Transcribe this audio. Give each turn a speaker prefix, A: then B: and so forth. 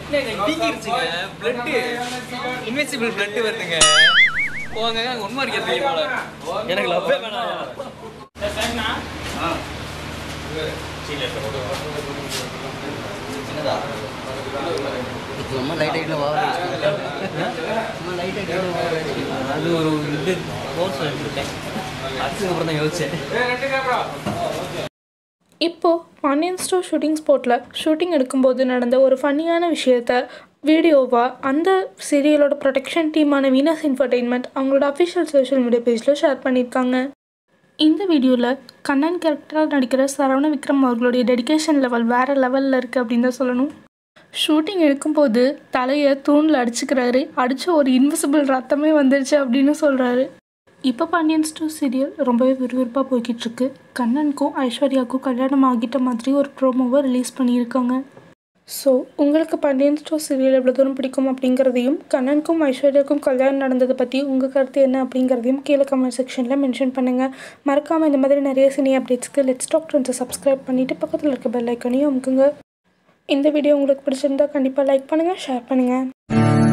A: வீங்கிருச்சுங்க blood invincible blood வருதுங்க போங்க அங்க உண்மை இருக்கிறது போல எனக்கு லவ்வே வேணாம்
B: சும்மா லைட் லைட்டில் வா சும்மா லைட் லைட்டில்
A: அது ஒரு இது கோர்ஸ் எடுத்துட்டேன் அதுக்கப்புறம் தான் யோசிச்சேன்
C: இப்போது பாண்டியன் ஸ்டோர் ஷூட்டிங் ஸ்பாட்டில் ஷூட்டிங் எடுக்கும்போது நடந்த ஒரு ஃபன்னியான விஷயத்த வீடியோவாக அந்த சீரியலோட ப்ரொடெக்ஷன் டீமான வீனஸ் என்டர்டெயின்மெண்ட் அவங்களோட அஃபிஷியல் சோஷியல் மீடியா பேஜில் ஷேர் பண்ணியிருக்காங்க இந்த வீடியோவில் கண்ணன் கேரக்டராக நடிக்கிற சரவண விக்ரம் அவர்களுடைய டெடிகேஷன் லெவல் வேறு லெவலில் இருக்குது அப்படின்னு தான் சொல்லணும் ஷூட்டிங் எடுக்கும்போது தலையை தூணில் அடிச்சுக்கிறாரு அடித்த ஒரு இன்விசிபிள் ரத்தமே வந்துருச்சு அப்படின்னு சொல்கிறாரு இப்போ பாண்டியன் ஸ்டோர் சீரியல் ரொம்பவே விறுவிறுப்பாக போய்கிட்டு இருக்கு கண்ணனுக்கும் ஐஸ்வர்யாவுக்கும் கல்யாணம் ஆகிட்ட மாதிரி ஒரு ப்ரோமோவை ரிலீஸ் பண்ணியிருக்காங்க ஸோ உங்களுக்கு பாண்டியன் ஸ்டோர் சீரியல் எவ்வளோ தூரம் பிடிக்கும் அப்படிங்கிறதையும் கண்ணனுக்கும் ஐஸ்வர்யாவுக்கும் கல்யாணம் நடந்ததை பற்றி உங்கள் கருத்து என்ன அப்படிங்கிறதையும் கீழே கமெண்ட் செக்ஷனில் மென்ஷன் பண்ணுங்கள் மறக்காமல் இந்த மாதிரி நிறைய சினி அப்டேட்ஸ்க்கு லெட்ஸ் டாக் ட்ரெண்ட்ஸை சப்ஸ்கிரைப் பண்ணிவிட்டு பக்கத்தில் இருக்க பெல் ஐக்கனையும் அமுக்குங்க இந்த வீடியோ உங்களுக்கு பிடிச்சிருந்தா கண்டிப்பாக லைக் பண்ணுங்கள் ஷேர் பண்ணுங்கள்